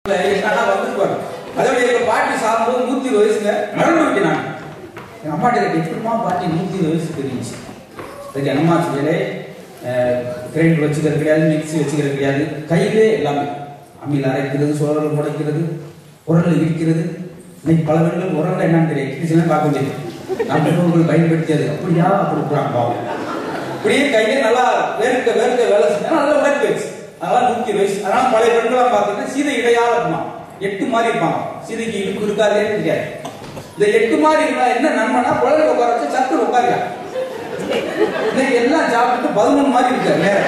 என்னன்னா வந்துருப்பாரு அதோட எங்க பாட்டி சாப்பிடும்போது நூத்தி இருபது வயசுங்க மறந்து விட்டு நான் எங்க அம்மாட்ட கேட்டு எப்படிமா பாட்டி நூத்தி இருபது வயசு தெரிஞ்சு அதுக்கு அம்மா சொல்லலே கிரைண்டர் வச்சுக்கிறது கிடையாது மிக்ஸி வச்சுக்கிறது கிடையாது கையிலே எல்லாமே அம்மியில் அரைக்கிறது சோழர்கள் முடைக்கிறது உரல் இருக்கிறது இன்னைக்கு பல பேர்கள் உரல் என்னன்னு தெரியும் கிச்சனை பார்க்க முடியாது நம்ம முன்னோர்கள் பயன்படுத்தியது அப்படியா அப்படி போறாங்க பாவம் இப்படியே கையை நல்லா வேர்க்க வேர்க்க வேலை செஞ்சா நல்லா உழைப்பேச்சு அதெல்லாம் நூத்தி வயசு அதனால பழைய பெண்களாம் பார்த்தீங்கன்னா சீதை இடையால இருக்குமா எட்டு மாதிரி இருப்பாங்க சீதைக்கு இடுப்பு இருக்காதே தெரியாது இந்த எட்டு மாதிரி இருந்தா என்ன நன்மைனா குழந்தை உட்கார வச்சு சத்து உட்காருங்க இன்னைக்கு எல்லாம் சாப்பிட்டு பதினொன்று மாதிரி இருக்காரு நேரம்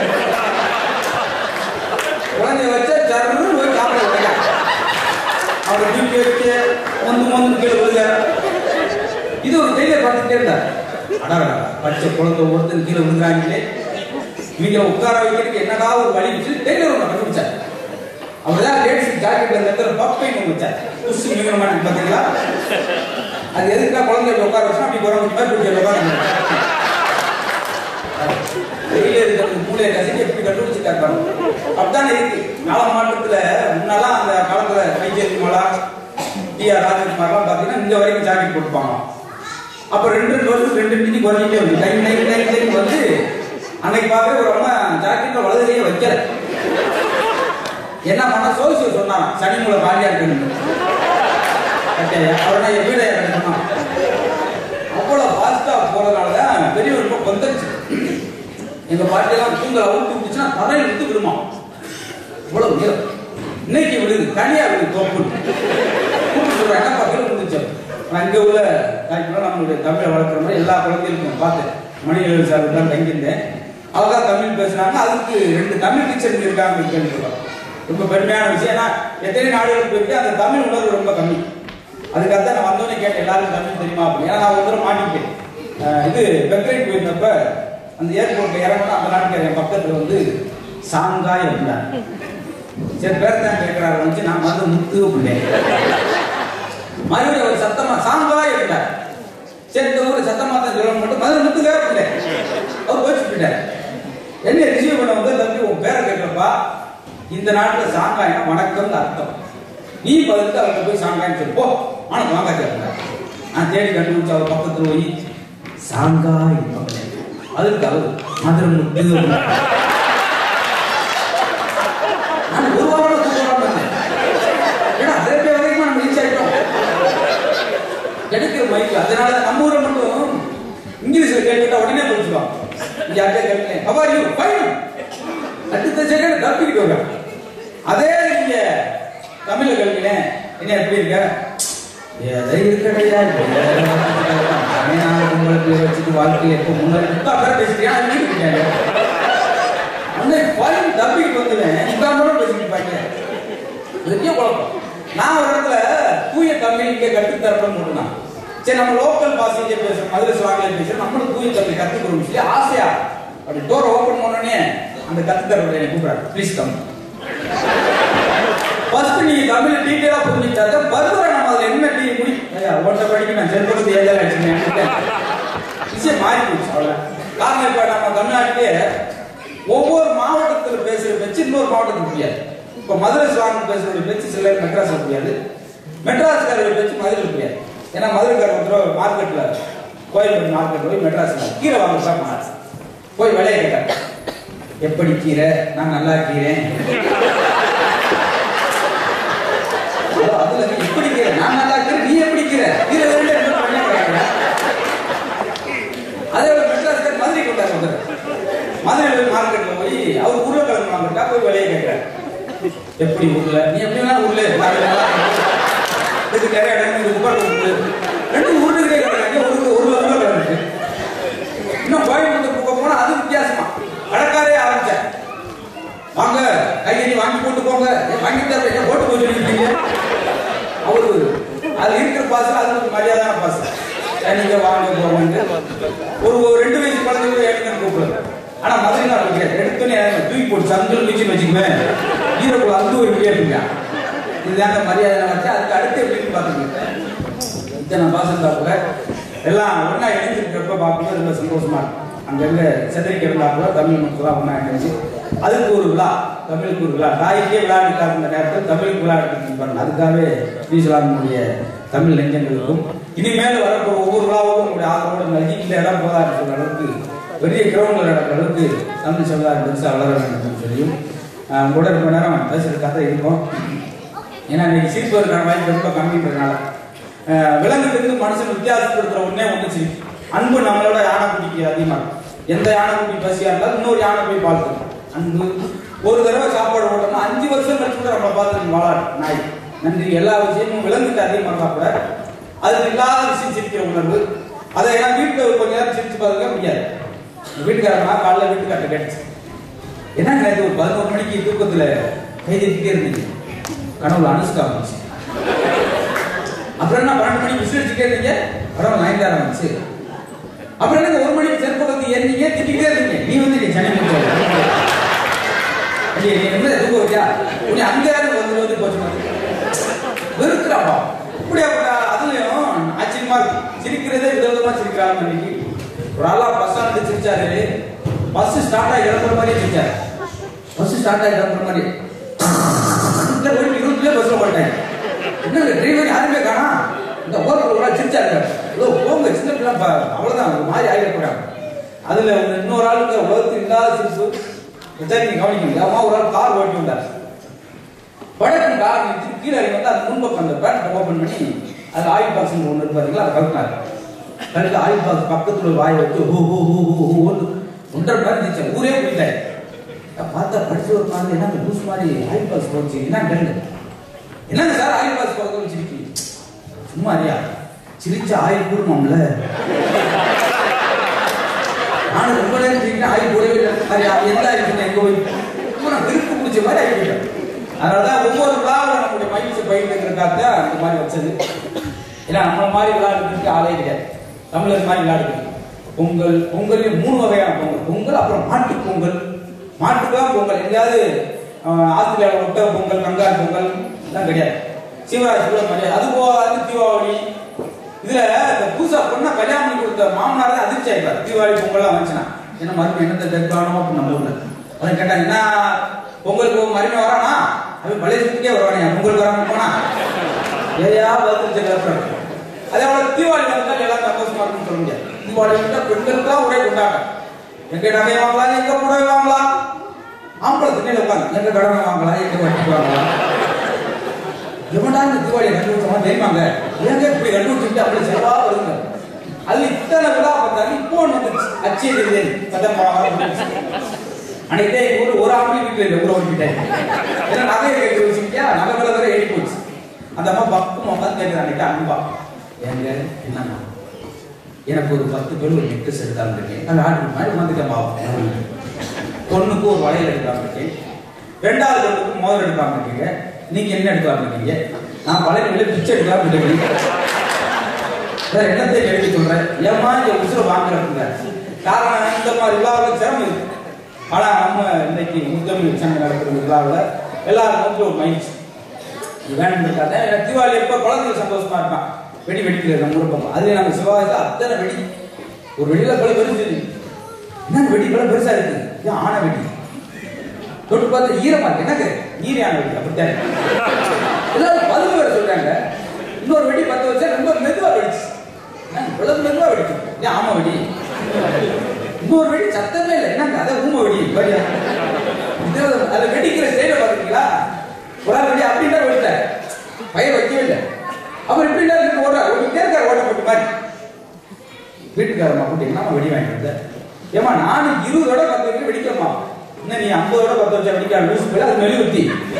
குழந்தைய வச்சா சர்ன்னு போய் சாப்பிட விடுங்க அவரை தூக்கி வச்சு மொந்து மொந்து கீழே விழுங்க இது ஒரு டெய்லர் பார்த்துட்டே இருந்தார் அடடா பச்சை குழந்தை ஒருத்தன் கீழே விழுந்தாங்களே இவங்க உட்கார வைக்கிறதுக்கு என்னடா ஒரு வழி வச்சு டெய்லர் ஒன்று கண்டுபிடிச்சார் அவர் தான் லேடிஸ் ஜாக்கெட்ல இந்த இடத்துல பப்பைன்னு ஒன்று வச்சார் புஷ் மிகமான பார்த்தீங்களா அது எதுக்குன்னா குழந்தை இப்படி உட்கார வச்சா அப்படி குறை மாதிரி பிடிச்ச உட்கார வெளியில இருக்கிறது மூளையை கசிக்கு எப்படி கண்டுபிடிச்சிருக்காரு பாருங்க அப்படித்தானே இருக்கு கால மாற்றத்துல முன்னெல்லாம் அந்த காலத்துல வைத்தியர் மலா டி ஆர் ராஜகுமார்லாம் பாத்தீங்கன்னா இந்த வரைக்கும் ஜாக்கெட் போட்டுப்பாங்க அப்ப ரெண்டு ரெண்டு வருஷம் ரெண்டு ரெண்டு குறைஞ்சிட்டே வந்து டைம் டைம் டைம் டைம் வந்து அன்னைக்கு பார்க்க ஒரு அம்மா ஜாக்கெட்ல வலதுலேயே வைக்கல என்ன பண்ண சோசியல் சொன்னாங்க சனி மூல காலியா இருக்கணும் அவரை என் வீட சொன்னான் அவ்வளவு ஃபாஸ்டா போறதுனால தான் பெரியவர் ரொம்ப கொந்தரிச்சு எங்க பாட்டியெல்லாம் தூங்கல அவுட்டு விட்டுச்சுன்னா தரையில் விட்டு விடுமா இவ்வளவு நீளம் இன்னைக்கு விடுது தனியா விடுது தோப்பு கூப்பிட்டு சொல்றேன் என்ன பக்கத்தில் விழுந்துச்சு நான் இங்க உள்ள காய்ச்சலாம் நம்மளுடைய தமிழை வளர்க்குற மாதிரி எல்லா குழந்தைகளுக்கும் பார்த்தேன் மணிகள் சார் தான் தங்கியிருந்தேன் அவங்க தமிழ் பேசுனாங்க அதுக்கு ரெண்டு தமிழ் டீச்சர் இருக்காங்க கேள்விப்பட்டோம் ரொம்ப பெருமையான விஷயம் ஏன்னா எத்தனை நாடுகளுக்கு போயிட்டு அந்த தமிழ் உணர்வு ரொம்ப கம்மி அதுக்காக தான் நான் வந்தோடனே கேட்டேன் எல்லாருக்கும் தமிழ் தெரியுமா அப்படின்னு ஏன்னா நான் ஒரு தடவை மாட்டிக்கிட்டேன் அஹ் இது பெக்ரைட் போயிருந்தப்ப அந்த ஏர்போர்ட்ல இறங்கணும் அந்த நாட்டுக்காரன் பக்கத்துல வந்து சாங்காய் இருந்தார் சரி பேர் தான் கேட்கிறாரு வந்து நான் வந்து முத்து அப்படின்னேன் மறுபடியும் அவர் சத்தமா சாங்காய் இருந்தார் சரி இந்த ஊர்ல சத்தமா தான் சொல்லணும் மட்டும் மதுரை முத்துக்கே அப்படின்னேன் அவர் போச்சு போயிட்டார் என்ன ரிசீவ் பண்ண வந்து தம்பி உன் பேரை கேட்கப்பா இந்த நாட்டுல சாங்காய்னா வணக்கம்னு அர்த்தம் நீ பதிலுக்கு அவங்க போய் சாங்காய்னு சொல்லு போ ஆனா வாங்க கேட்க நான் தேடி கண்டுபிடிச்சு அவர் பக்கத்துல போய் சாங்காய் அப்படின்னேன். அதுக்கு அவர் மதுரை முத்து அப்படின்னார். நான் ஒரு வாரம் தூக்கம் பண்ணேன் ஏன்னா அதே பேர் வரைக்கும் நம்ம ரீச் ஆயிட்டோம் கிடைக்கிற மைக்கு அதனால நம்ம ஊரை மட்டும் இங்கிலீஷ்ல கேட்டுட்டா உடனே படிச்சுக்கலாம் இங்க யார்கிட்ட கேட்கல ஹவ் யூ ஃபைன் அடுத்த செகண்ட் தப்பிக்கிட்டு வர அதே நீங்க தமிழ்ல கேட்கிறேன் என்ன எப்படி இருக்க எதை இருக்கடையா உங்களுக்கு வச்சுட்டு வாழ்க்கையில எப்போ முன்னாடி பேர் பேசுறியா இருக்காங்க அந்த ஃபைன் தப்பிக்கிட்டு வந்துவேன் இந்த மட்டும் பேசிட்டு பாக்க பெரிய குழப்பம் நான் ஒரு இடத்துல தூய தமிழ் இங்கே கற்றுத்தரப்படும் போட்டுனா சரி நம்ம லோக்கல் பாசையே பேசுறோம் மதுரை சுவாமியில பேசுறோம் நம்மளும் தூய தமிழ் கற்றுக்கிறோம் சொல்லி ஆசையா அப்படி டோர் ஓப்பன் பண்ணோடனே அந்த கற்றுத்தரப்பட என்னை கூப்பிடுறாரு ப்ளீஸ் கம் ஃபர்ஸ்ட் நீங்க தமிழ் டீட்டெயிலா புரிஞ்சுக்கிட்டா பருவரை நம்ம அதுல என்ன டீ முடி ஐயா ஓட்ட படிக்க நான் செல்படுத்தி ஏஜா வச்சுருக்கேன் விஷயம் மாறி போச்சு அவ்வளவு காரணம் இப்ப நம்ம தமிழ்நாட்டிலே ஒவ்வொரு மாவட்டத்துல பேசுற பேச்சு இன்னொரு மாவட்டத்துக்கு முடியாது இப்ப மதுரை சுவாமி பேசுற பேச்சு சில மெட்ராஸ்ல முடியாது மெட்ராஸ்காரர் பேச்சு மதுரையில் முடியாது ஏன்னா மதுரைக்காரர் ஒருத்தர் மார்க்கெட்ல கோயம்பேடு மார்க்கெட் போய் மெட்ராஸ்ல கீரை வாங்க சாப்பிட்டு போய் விலையை கேட்டார் எப்படி கீரை நான் நல்லா கீரை அதுல நீ எப்படி கீரை நான் நல்லா கீரை நீ எப்படி கீரை கீரை ரெண்டு ரெண்டு பண்ணி கேட்கற அதே ஒரு மெட்ராஸ்கார் மதுரை கொண்டாரு ஒருத்தர் மதுரை மார்க்கெட்ல போய் அவர் உருளைக்கிழங்கு மார்க்கெட்டா போய் விலையை கேட்கிறார் எப்படி ஊர்ல நீ எப்படி வேணா ஊர்ல இதுக்கு நிறைய இடம் இது உட்கார்ந்து இருக்கு ரெண்டு உருளைக்கிழங்கு கேட்கறாங்க ஒரு ஒரு உருளைக்கிழங்கு இருக்கு இன்னும் கோயம்புத்தூர் பக்கம் போனா அது வித்தியாசமா கடைக்காரே ஆரம்பிச்சேன் வாங்க கையெறி வாங்கி போட்டு போங்க ஏன் வாங்கி தர ஏன் போட்டு போய் சொல்லிருக்கீங்க அவரு அது இருக்கிற பாச அது ஒரு மரியாதையான பாச நீங்க வாங்க போங்க ஒரு ஒரு ரெண்டு வயசு குழந்தை கூட ஏற்கனவே கூப்பிடுறது ஆனா மதுரை நான் வைக்கிறேன் எடுத்தோன்னே தூக்கி போட்டு சந்தில் மிச்சு வச்சுக்குவேன் ஈரக்குள்ள அந்த ஒரு கேட்டுங்க இதுதாங்க மரியாதை வச்சு அதுக்கு அடுத்து எப்படின்னு பாத்துக்கிங்க இத்தனை பாசம் கூட எல்லாம் ஒன்னா இணைஞ்சிருக்கிறப்ப பார்க்கும்போது ரொம்ப சந்தோஷமா இருக்கும் அங்கங்க செதறி கிடந்தா கூட தமிழ் மக்கள்லாம் ஒன்னா இணைஞ்சு அதுக்கு ஒரு விழா தமிழுக்கு ஒரு விழா தாய்க்கே விழா எடுக்காத இந்த நேரத்தில் தமிழுக்கு விழா எடுத்துருப்பாங்க அதுக்காகவே ஸ்ரீசலாமினுடைய தமிழ் நெஞ்சங்களுக்கும் இனிமேல் வரப்போற ஒவ்வொரு விழாவுக்கும் உங்களுடைய ஆதரவோடு நல்கி இந்த இடம் போதான்னு சொல்ற அளவுக்கு பெரிய கிரௌண்டில் நடக்கிற அளவுக்கு தமிழ் சமுதாயம் பெருசாக வளர வேண்டும் என்று சொல்லியும் ஆஹ் உங்களோட ரொம்ப நேரம் பேசுறதுக்காக இருக்கும் ஏன்னா இன்னைக்கு சிரிப்பதற்கான வாய்ப்பு ரொம்ப கம்மின்றதுனால ஆஹ் விலங்குகளுக்கு மனுஷன் வித்தியாசப்படுத்துற ஒண்ணே ஒண்ணு சிரிப்பு அன்பு நம்மளோட யானைக்குட்டிக்கு அதிகமா இருக்கும் எந்த யானைக்குட்டி பசியா இருந்தாலும் இன்னொரு யானை போய் பார்த்துக்கும் அன்பு ஒரு தடவை சாப்பாடு போட்டோம்னா அஞ்சு வருஷம் கழிச்சு கூட நம்ம பார்த்து வாழாடு நாய் நன்றி எல்லா விஷயமும் விலங்குக்கு அதிகமாக இருந்தா கூட அதுக்கு இல்லாத விஷயம் சிரிக்கிற உணர்வு அதை ஏன்னா வீட்டில் கொஞ்ச நேரம் சிரிச்சு பார்த்துக்க முடியாது வீட்டுக்காரனா காலைல வீட்டுக்கார்ட்ட கேட்டுச்சு என்னங்க நேத்து ஒரு பதினோரு மணிக்கு தூக்கத்துல கை தட்டிட்டே இருந்தீங்க கனவுல அனுஷ்கா வந்துச்சு அப்புறம் என்ன பன்னெண்டு மணிக்கு விசில் அடிச்சுட்டே இருந்தீங்க படம் நயன்தாரா வந்துச்சு அப்புறம் என்ன ஒரு மணிக்கு செருப்பகத்து ஏறினீங்க திட்டிக்கிட்டே இருந்தீங்க நீ வந்து நீ சனி முடிச்சாரு நீ என்ன தூக்க வச்சா நீ அங்க யாரும் வந்து வந்து போச்சு வெறுக்கிறாப்பா இப்படியாப்பட்ட அதுலயும் ஆச்சரியமா இருக்கு சிரிக்கிறதே விதவிதமா சிரிக்கிறாங்க இன்னைக்கு ஒரு ஆளா பஸ் ஸ்டாண்ட் சிரிச்சாரு பஸ் ஸ்டார்ட் ஆகி இறங்குற மாதிரியே சிரிச்சாரு பஸ் ஸ்டார்ட் ஆகி இறங்குற மாதிரி இந்த ஒரு இருபதுல பஸ்ல போட்டாங்க என்ன டிரைவர் யாருமே காணா இந்த ஓட்டுற ஒரு ஆள் சிரிச்சாரு ஏதோ போங்க சின்ன பிள்ளை பா- அவ்வளவுதான் ஒரு மாதிரி ஆகிட போறாங்க அதுல ஒரு இன்னொரு ஆளுக்கு உலகத்தில் இல்லாத சிரிப்பு சரி நீங்க கவனிக்கணும் அம்மா ஒரு ஆள் கார் ஓட்டி வந்தார் வடக்கு கார் நிறுத்தி கீழே இறங்கி வந்து அந்த முன்பக்கம் அந்த பேட்டை ஓபன் பண்ணி அது ஆயில் பாக்ஸ் ஒன்று இருக்கு பாத்தீங்களா அதை கவுத்தினாரு கழுத்து ஆயில் பாக்ஸ் பக்கத்துல ஒரு வாயை வச்சு ஹூ ஹூ ஹூ ஹூ ஹூ ஓட்டு ஒன்றரை மணி நேரம் இருந்துச்சு ஊரே போயிட்டாரு நான் பார்த்தா படிச்சு ஒரு மாதிரி என்ன லூஸ் மாதிரி ஆயில் பாக்ஸ் போச்சு என்ன கேளுங்க என்னங்க சார் ஆயில் பாக்ஸ் போகிறது சிரிக்கி சும்மா அறியா சிரிச்ச ஆயில் கூடுமாம்ல நானும் ரொம்ப நேரம் சிரிக்கிறேன் ஆயில் போடவே இல்லை அறியா எந்த ஆயில் சொன்ன எங்க போய் இப்போ நான் விருப்பு பிடிச்ச மாதிரி ஆகிவிட்டேன் அதனாலதான் ஒவ்வொரு விழாவில் நம்முடைய மகிழ்ச்சி பயிர்க்கிறதுக்காக தான் இந்த மாதிரி வச்சது ஏன்னா நம்மள மாதிரி விளையாடுறதுக்கு ஆளே கிடையாது தமிழர் மாதிரி விளையாடுறது பொங்கல் பொங்கல் மூணு வகையான பொங்கல் பொங்கல் அப்புறம் மாட்டு பொங்கல் மாட்டுக்கெல்லாம் பொங்கல் எங்கேயாவது ஆஹ், ஆஸ்திரேலியாவில் ஒட்ட பொங்கல் கங்காரு பொங்கல் எல்லாம் கிடையாது சிவராஜ் கூட கிடையாது அது போகாது தீபாவளி இதுல இந்த புதுசா பொண்ணா கல்யாணம் பண்ணி கொடுத்த மாமனார் தான் அதிர்ச்சி ஆயிட்டார் தீபாவளி பொங்கல்லாம் வந்துச்சுன்னா என்ன மறுபடியும் என்னத்தை தெற்கானோ அப்படின்னு நம்ம ஊர்ல அதை கேட்டாங்க என்ன பொங்கலுக்கு மறுபடியும் வரானா அவன் பழைய சுத்திக்கே வருவானே பொங்கலுக்கு வராம போனா ஏயா வருத்தம் கேட்கறாங்க அதே போல தீபாவளி வந்தால் எல்லாம் சந்தோஷமா இருக்கும்னு சொல்ல முடியாது தீபாவளி வந்தா பெண்களுக்கு தான் ஒரே கொண்டாட்டம் எங்க நகை வாங்கலாம் எங்க புடவை வாங்கலாம் ஆம்பளை திண்ணையில உட்காந்து எங்க கடமை வாங்கலாம் எங்க வட்டி வாங்கலாம் எவன்டா இந்த தீபாவளியை கண்டுபிடிச்சவன் தெரியுமாங்க ஏங்க இப்படி கண்டுபிடிச்சிட்டு அப்படி செலவா வருங்க அது இத்தனை விழா பார்த்தாங்க இப்போ ஒன்று வந்துருச்சு அச்சய திருதேவி சதம் அன்னைக்கு எங்க ஊர் ஒரு ஆம்பளை வீட்டுல இல்லை ஊரை ஓடிக்கிட்டேன் ஏன்னா நகை கேட்டு வச்சுக்கிட்டியா நகை விலை வேற ஏறி போச்சு அந்த அம்மா பக்கம் உட்காந்து கேட்கிறாங்க அன்பா ஏங்க என்னம்மா எனக்கு ஒரு பத்து பேர் ஒரு நெக்லஸ் எடுத்தாங்க இருக்கேன் அந்த ஆர்டர் மாதிரி வந்துட்டேன் பொண்ணுக்கு ஒரு வளையல் எடுக்காம இருக்கேன் ரெண்டாவது பொண்ணுக்கு மோதிரம் எடுக்காம இருக்கீங்க நீங்க என்ன எடுக்காம இருக்கீங்க நான் வளையல் பிச்சை எடுக்காம இருக்கேன் வேற என்னத்தை எழுதி சொல்றேன் ஏமா இந்த உசுர வாங்குறதுங்க காரணம் இந்த மாதிரி விழாவில் சிரமம் இருக்கு ஆனா நம்ம இன்னைக்கு முத்தமிழ் சங்கம் நடக்கிற விழாவில் எல்லாரும் வந்து ஒரு மகிழ்ச்சி இது வேணும்ன்றதுக்காக எனக்கு தீபாவளி எப்போ குழந்தைங்க சந்தோஷமா இருப்பான் வெடி வெடிக்கிறது நம்ம ஊர் பக்கம் அதுல நம்ம சிவாஜி அத்தனை வெடி ஒரு வெடியில பல பெருசு என்ன வெடி பல பெருசா இருக்கு இது ஆன வெடி தொட்டு பார்த்து ஈரமா இருக்கு எனக்கு ஈரியான வெடி அப்படித்தான் இருக்கு. எல்லாரும் பதில் வேற சொல்றாங்க இன்னொரு வெடி பத்த வச்சா ரொம்ப மெதுவா வெடிச்சு என்ன, இவ்வளவு மெதுவா வெடிச்சு ஏன் ஆமா வெடி இன்னொரு வெடி சத்தமே இல்லை என்னங்க அதை ஊம வெடி வழியா இது அதை வெடிக்கிற ஸ்டைல பாத்தீங்களா ஒரு ஆள் வெடி அப்படின்னா வெடித்த பயிர் வைக்கவே இல்லை அவர் எப்படின்னா இருக்கு ஓட ஓடிட்டே இருக்காரு ஓட்ட போட்டு மாதிரி வீட்டுக்காரம்மா கூட்டி என்னம்மா வெடி வாங்கிட்டு வந்த ஏமா நானும் இருபதோட பத்து வரைக்கும் வெடிக்கமா என்ன நீ ஐம்பதோட பத்து வச்சா வெடிக்காது லூசு போய் அது மெழுகுத்தி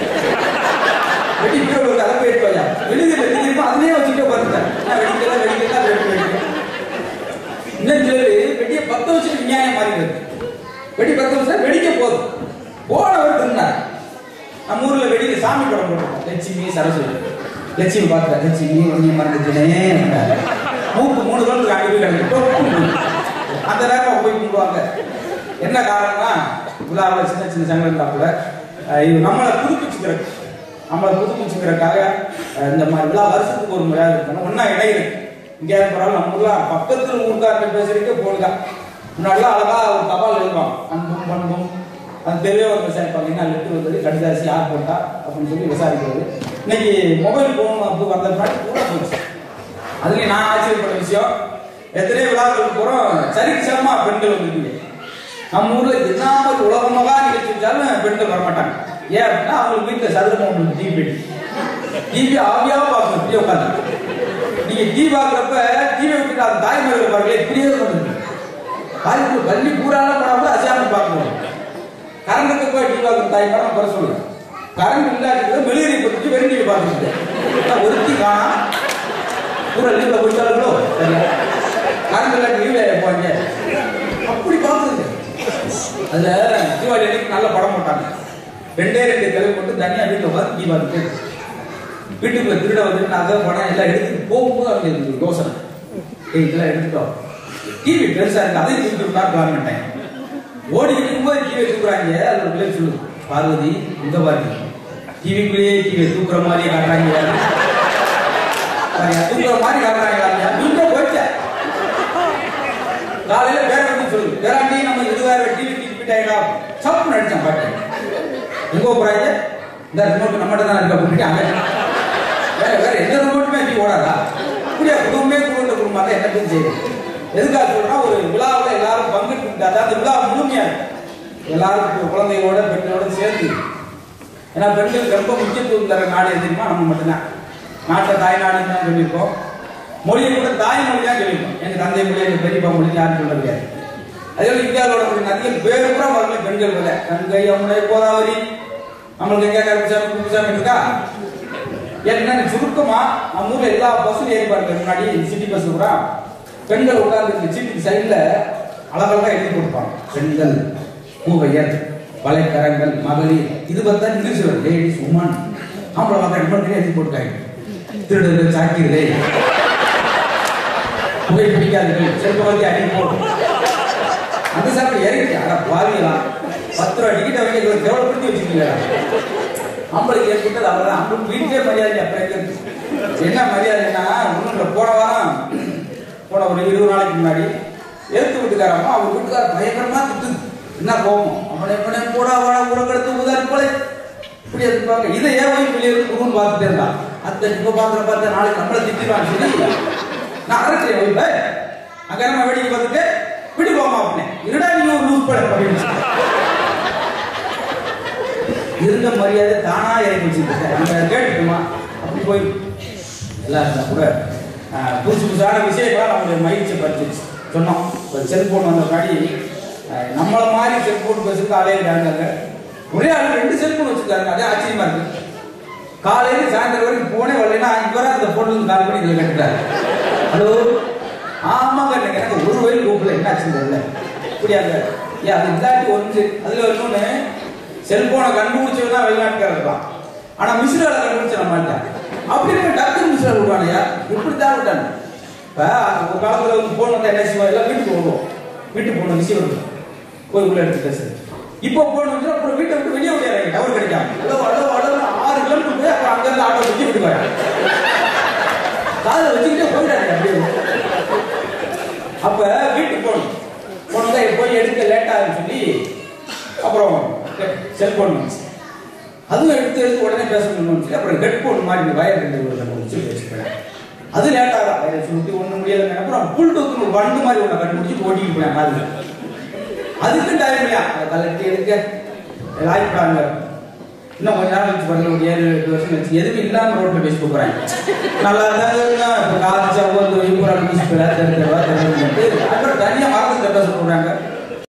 வெடி கீழே ஒரு கலப்பை எடுத்து வையா வெளியில வெடிக்கிறப்ப அதுலயே வச்சுட்டே உட்காந்துட்டேன் நான் வெடிக்கல வெடிக்கல வெடி வெடிக்கல இன்னும் சிலர் வெடியை பத்த வச்சுட்டு நியாயம் மாறிடுது வெடி பத்த வச்சா வெடிக்க போதும் போனவர் தின்னார் நம்ம ஊர்ல வெடியில சாமி படம் போட்டுருக்கோம் லட்சுமி சரஸ்வதி லட்சுமி பார்த்துட்டா லட்சுமி ஒன்னி மறந்துச்சுனே மூக்கு மூணு பேருக்கு அங்கே போய் கிடக்கு அந்த நேரம் போய் கும்பிடுவாங்க என்ன காரணம்னா விழாவில் சின்ன சின்ன சங்கம் இருந்தா கூட அஹ், இது நம்மளை புதுப்பிச்சுக்கிறது நம்மளை புதுப்பிச்சுக்கிறதுக்காக அஹ், இந்த மாதிரி விழா வருஷத்துக்கு ஒரு முறையாக இருக்கணும் ஒன்னா இடையில இங்கே போறாலும் நம்ம ஊர்ல பக்கத்தில் ஊர்க்காரங்க பேசுறதுக்கே போடுதா முன்னாடிலாம் அழகா ஒரு தபால் எழுதுவாங்க அன்பும் பண்பும் அந்த தெருவே வந்து விசாரிப்பாங்க என்ன லெட்டர் வந்தது கடிதாசி யார் போட்டா அப்படின்னு சொல்லி விசாரிக்கிறது இன்னைக்கு மொபைல் ஃபோன் வந்து வந்த பின்னாடி கூட போச்சு அதுலயும் நான் ஆச்சரியப்பட்ட விஷயம் எத்தனை விழாக்களுக்கு போறோம் சரிசமமா பெண்கள் வந்துருக்கீங்க நம்ம ஊர்ல என்ன ஒரு உலகமாக நிகழ்ச்சி வச்சாலும் பெண்கள் வரமாட்டாங்க ஏன் அப்படின்னா அவங்க வீட்டுல சதுரமா ஒன்று டிவி பெட்டி டிவி ஆவியா பார்க்கணும் இப்படியே உட்காந்து நீங்க டிவி பார்க்குறப்ப டிவி விட்டுட்டு அந்த தாய்மார்கள் பாருங்களே இப்படியே பண்ணுங்க பாதிப்பு பள்ளி பூராலாம் போனா அசாமி பார்க்கணும் கரண்ட்டுக்கு போய் டிவி பார்க்குற தாய்மாரை குறை சொல்லுங்க கரண்ட் இல்லாட்டி மெழுகரி பற்றி வெறும் டிவி பார்த்துட்டு ஒருத்தி காணா பூரா லீவ்ல போயிட்டாலுங்களோ சரியா கரண்ட் இல்லாட்டி லீவ்ல போவாங்க அப்படி பார்க்குதுங்க அதுல தீபாவளி அன்னைக்கு நல்ல படம் போட்டாங்க ரெண்டே ரெண்டு கிளை போட்டு தனியா வீட்டுல உட்காந்து டிவி பார்த்துட்டு வீட்டுக்குள்ள திருட வந்துட்டு நகை பணம் எல்லாம் எடுத்துட்டு போகும்போது அவங்க எனக்கு யோசனை ஏய் இதெல்லாம் எடுத்துட்டோம் டிவி பெருசா இருக்கு அதையும் தூக்கிட்டு தான் கவர்மெண்ட் ஓடி இருக்கும்போது டிவி தூக்குறாங்க அது பிள்ளை சொல்லு பார்வதி இந்த பாருங்க டிவிக்குள்ளேயே டிவி தூக்குற மாதிரி காட்டுறாங்க பாருங்க, தூக்குற மாதிரி காட்டுறாங்க நீங்க போயிட்ட காலையில வேற வந்து சொல்லு வேறாண்டி நம்ம இருபதாயிரம் டிவி தூக்கி போயிட்டாங்க சப்பு நடிச்சான் பாட்டு எங்க போறாங்க இந்த ரிமோட் நம்மகிட்ட தான் இருக்க அப்படின்ட்டு அங்க வேற வேற எந்த ரிமோட்டுமே அப்படி ஓடாதா இப்படியா குடும்பமே குடும்ப குடும்பம் தான் என்ன செய்யுது எதுக்காக சொல்றா ஒரு விழாவில் எல்லாரும் பங்கெடுத்து அந்த விழா முழுமையா இருக்கும். எல்லாரும் கு- குழந்தைகளோட பெண்களோட சேர்ந்து ஏன்னா பெண்களுக்கு ரொம்ப முக்கியத்துவம் தர நாடு எது தெரியுமா நம்ம மட்டும்தான் நாட்டை தாய்நாடுன்னு தான் சொல்லியிருக்கோம் மொழியை கூட தாய்மொழி தான் சொல்லியிருக்கோம் எங்க தந்தை மொழி எங்க பெரியப்பா மொழி யாரும் சொல்ல முடியாது அதே போல இந்தியாவோட ஒரு நதிகள் பேரு கூட வரல பெண்கள் வரல கங்கை யமுனை கோதாவரி நம்மளுக்கு எங்க கருப்புசாமி குப்புசாமி இருக்கா என்ன சுருக்கமா நம்ம ஊர்ல எல்லா பஸ்ஸும் ஏறி பாருங்க முன்னாடி சிட்டி பஸ் கூட பெண்கள் உட்கார்ந்து சீட்டுக்கு சைடுல அழகழகா எழுதி கொடுப்பாங்க பெண்கள் பூவையர் வலைக்கரங்கள் மகளிர் இது பார்த்தா இங்கிலீஷ் வரும் லேடிஸ் உமன் ஆம்பளை மக்கள் ரெண்டு எழுதி போட்டுருக்காங்க திருடுகள் சாக்கியதை புகை பிடிக்காதீர்கள் செல்பவதி அடி போடும் அந்த சாப்பிட்டு இறங்கிட்டு அட பாவியலாம் பத்து ரூபா டிக்கெட் வாங்கி எங்களுக்கு கேவலப்படுத்தி வச்சிருக்கீங்களா ஆம்பளைக்கு ஏற்பட்டது அவ்வளவுதான் அவங்களுக்கு வீட்டுக்கே மரியாதை அப்புறம் எங்க இருக்கு? என்ன மரியாதைன்னா ஒண்ணும் இல்ல போன வாரம் போன ஒரு இருபது நாளைக்கு முன்னாடி எழுத்து வீட்டுக்காரம்மா அவங்க வீட்டுக்கார பயங்கரமா திட்டுது என்ன கோபம் அவனை இப்படி போடா வாடா உரக்கெடுத்து உதாரி போல இப்படி இருப்பாங்க இதை ஏன் போய் வெளியே இருந்து குருன்னு பார்த்துட்டே இருந்தான் அத்தை இப்ப பாக்குற பார்த்தா நாளைக்கு நம்மள திட்டுவான்னு சொல்லி நான் அரட்டேன் வைப்ப அங்க நம்ம வேடிக்கை பார்த்துட்டு விட்டு போமா அப்படின்னேன் இருடா நீ ஒரு லூஸ் பட அப்படின்னு சொல்லி. இருந்த மரியாதை தானா இறங்கி வச்சுருக்கேன் நம்ம கேட்டுக்குமா அப்படி போய் எல்லாம் இருந்தா கூட ஆஹ், புதுசு புதுசான விஷயங்கள்லாம் நம்மளுடைய மகிழ்ச்சியை பறிச்சிருச்சு சொன்னோம் இப்போ செல்போன் வந்த முன்னாடி ஆஹ், நம்மள மாதிரி செல்போன் பேசுறதுக்கு ஆளே இருக்காங்க ஒரே ஆள் ரெண்டு செல்போன் வச்சிருக்காங்க அதே ஆச்சரியமா இருக்கு காலையில சாயந்தரம் வரைக்கும் போனே வரலைன்னா இவரா அந்த போன்ல கால் பண்ணி இதில் கட்டுறாரு ஹலோ ஆமாங்க எனக்கு எனக்கு ஒரு வயல் கூப்பிடல என்ன ஆச்சுன்னு தெரியல இப்படியாங்க ஏன் அது இல்லாட்டி ஒன்று அதுல இன்னொன்னு செல்போனை கண்டுபிடிச்சவன் தான் வெளிநாட்டுக்காரர் இருப்பான் ஆனா மிஸ்ரால கண்டுபிடிச்ச நம்ம மாட்டேன் அப்படின்னு டக்குனு மிஸ்ரால் விடுவானையா இப்படி தான் விட்டானு இப்ப ஒரு காலத்துல வந்து போன் வந்தா என்ன செய்வா எல்லாம் வீட்டுக்கு வருவோம் வீட்டுக்கு போன விஷயம் இருக்கும் போய் உள்ள எடுத்து பேசு இப்போ போன் வந்து அப்புறம் வீட்டை விட்டு வெளியே விளையாடுறாங்க டவர் கிடைக்காம அளவு அளவு அளவு ஆறு கிலோமீட்டர் போய் அப்புறம் அங்க இருந்து ஆட்டோ வச்சு விட்டு போறாங்க காதை வச்சுக்கிட்டே போயிடாங்க அப்படியே அப்ப வீட்டுக்கு போகணும் போனதா போய் எடுக்க லேட் ஆகுன்னு சொல்லி அப்புறம் செல்போன் வந்துச்சு அதுவும் எடுத்து எடுத்து உடனே பேசணும்னு சொல்லி அப்புறம் ஹெட்போன் மாதிரி இந்த வயர் ரெண்டு ஒரு ரெண்டு வச்சு வச்சுக்கிறேன் அது லேட் ஆகும் அதை சுற்றி ஒன்றும் முடியாதுங்க அப்புறம் புல்டூத் ஒரு வண்டு மாதிரி ஒன்று கண்டுபிடிச்சு ஓட்டிட்டு போனேன் காதுல அதுக்கு டைம் இல்லையா அதை கலட்டி எடுக்க லாய்ப்பாங்க இன்னும் கொஞ்ச நாள் கழிச்சு பாருங்க ஒரு ஏழு எட்டு வருஷம் கழிச்சு எதுவும் இல்லாம ரோட்ல பேசி போறாங்க நல்லா தான் இருந்தான் இப்ப காது சவ்வந்து வைப்புறாங்க பேசி போறா தெரிஞ்சவா தெரிஞ்சு அப்புறம் தனியா மரத்துல பேச போறாங்க